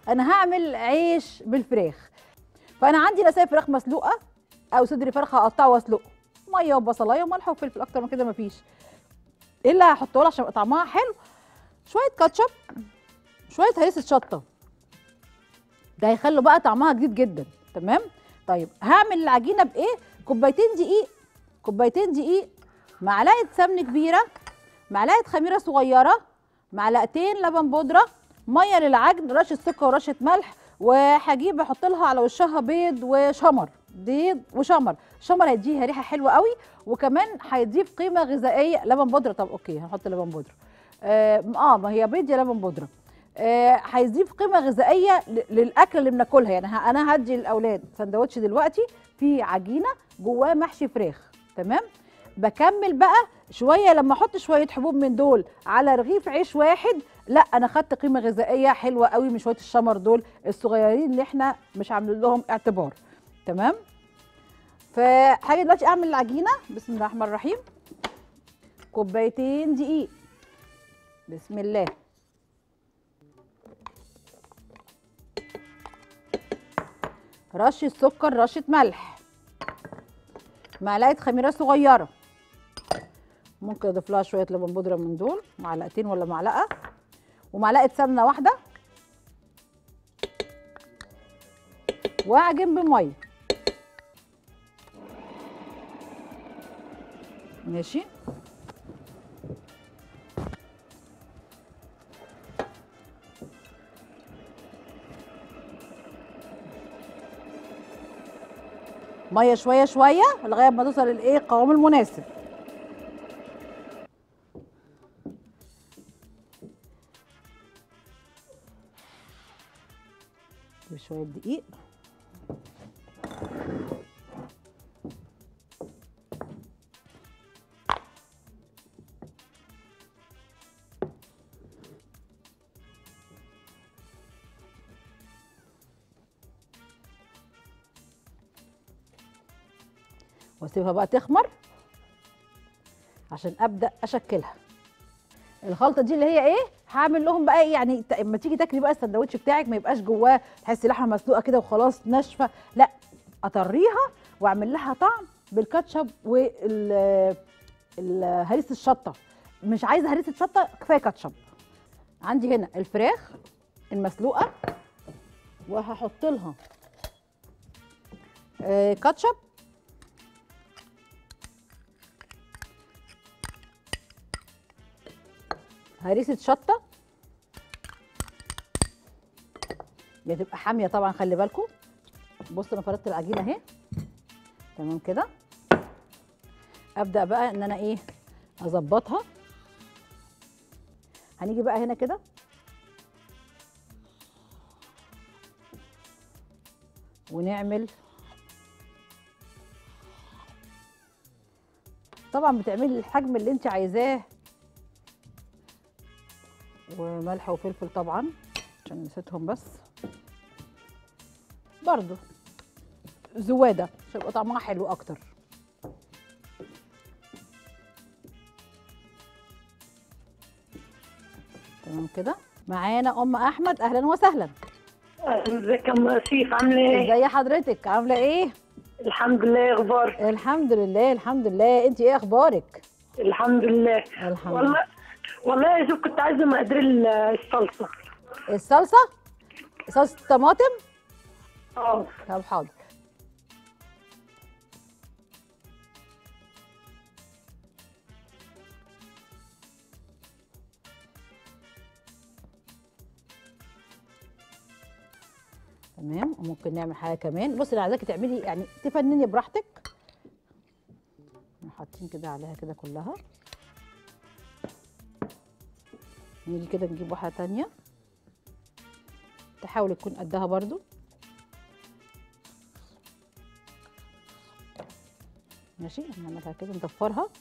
انا هعمل عيش بالفراخ فانا عندي نساية فراخ مسلوقه او صدر فرخه اقطعه واسلقه ميه وبصلايه وملح وفلفل اكتر من كده مفيش ايه اللي هحطه لها عشان يبقى طعمها حلو شويه كاتشب شويه هريسه شطه ده هيخلوا بقى طعمها جديد جدا تمام طيب هعمل العجينه بايه كوبايتين دقيق كوبايتين دقيق معلقه سمن كبيره معلقه خميره صغيره معلقتين لبن بودره ميه للعجن رشه سكر ورشه ملح وهجيب احط لها على وشها بيض وشمر بيض وشمر الشمر هيديها ريحه حلوه قوي وكمان هيضيف قيمه غذائيه لبن بودره طب اوكي هنحط لبن بودره اه آه، ما هي بيض يا لبن بودره آه، هيضيف قيمه غذائيه ل- للاكل اللي بناكلها يعني ه- انا هدي للاولاد سندوتش دلوقتي في عجينه جواه محشي فراخ تمام بكمل بقى شويه لما احط شويه حبوب من دول على رغيف عيش واحد لا انا خدت قيمه غذائيه حلوه قوي من شويه الشمر دول الصغيرين اللي احنا مش عاملين لهم اعتبار تمام فحاجه دلوقتي اعمل العجينه بسم الله الرحمن الرحيم كوبايتين دقيق بسم الله رشه سكر رشه ملح معلقه خميره صغيره ممكن اضيف لها شويه لبن بودره من دول معلقتين ولا معلقه ومعلقه سمنه واحده واعجن بميه ماشي ميه شويه شويه لغايه ما توصل الايه القوام المناسب بشويه دقيق واسيبها بقى تخمر عشان ابدا اشكلها الخلطه دي اللي هي ايه هعمل لهم بقى إيه يعني ت- اما تيجي تاكلي بقى السندوتش بتاعك ما يبقاش جواه تحسي لحمه مسلوقه كده وخلاص ناشفه لا اطريها واعمل لها طعم بالكاتشب وال ال- هريسه الشطه مش عايزه هريسه شطه كفايه كاتشب عندي هنا الفراخ المسلوقه وهحط لها آه، كاتشب هريسه شطه دي هتبقى حاميه طبعا خلي بالكم بصوا انا فردت العجينه اهي تمام كده ابدا بقى ان انا ايه اظبطها هنيجي بقى هنا كده ونعمل طبعا بتعملي الحجم اللي انت عايزاه وملح وفلفل طبعا عشان نسيتهم بس برضو زواده عشان يبقى طعمها حلو اكتر تمام كده معانا ام احمد اهلا وسهلا ازيك يا ام سيف عامله ايه؟ ازي حضرتك عامله ايه الحمد لله اخبارك الحمد لله الحمد لله انت ايه اخبارك الحمد لله الحمد والله لله والله يا شوف كنت عايزه مقادير ال- الصلصه الصلصه صلصه طماطم اه طب حاضر تمام وممكن نعمل حاجه كمان بصي انا عايزاكي تعملي يعني تفنني براحتك احنا حاطين كده عليها كده كلها نيجي كده نجيب واحده تانية تحاول تكون قدها برضو ماشي نعملها كده نضفرها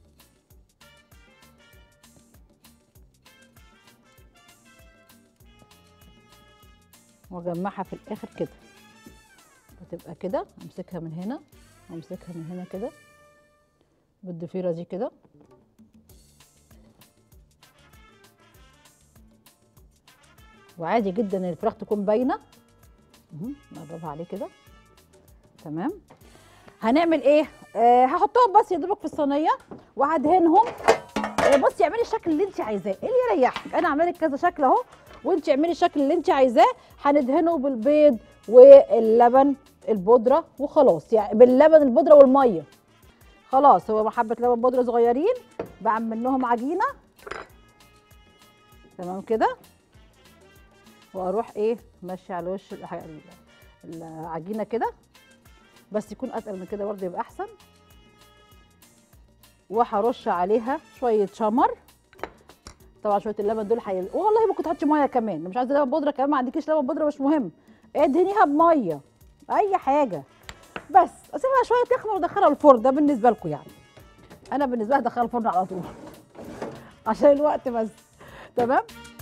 واجمعها في الاخر كده فتبقى كده امسكها من هنا وامسكها من هنا كده بالضفيره دي كده وعادي جدا ان الفراخ تكون باينه مهم. نقربها عليه كده تمام هنعمل ايه آه هحطهم بس يا دوبك في الصينيه وهدهنهم آه بصي اعملي الشكل اللي انت عايزاه اللي يريحك انا عامله لك كذا شكل اهو وانت اعملي الشكل اللي انت عايزاه هندهنه بالبيض واللبن البودره وخلاص يعني باللبن البودره والميه خلاص هو حبه لبن بودره صغيرين بعمل منهم عجينه تمام كده واروح ايه ماشيه على وش الح- ال- العجينه كده بس يكون اتقل من كده برضه يبقى احسن وهرش عليها شويه شمر طبعا شويه اللبن دول حي... والله ممكن تحطي ميه كمان مش عايزه لبن بودره كمان ما عندكيش لبن بودره مش مهم ادهنيها بميه اي حاجه بس اسيبها شويه تخمر وادخلها الفرن ده بالنسبه لكم يعني انا بالنسبه لي ادخلها الفرن على طول عشان الوقت بس تمام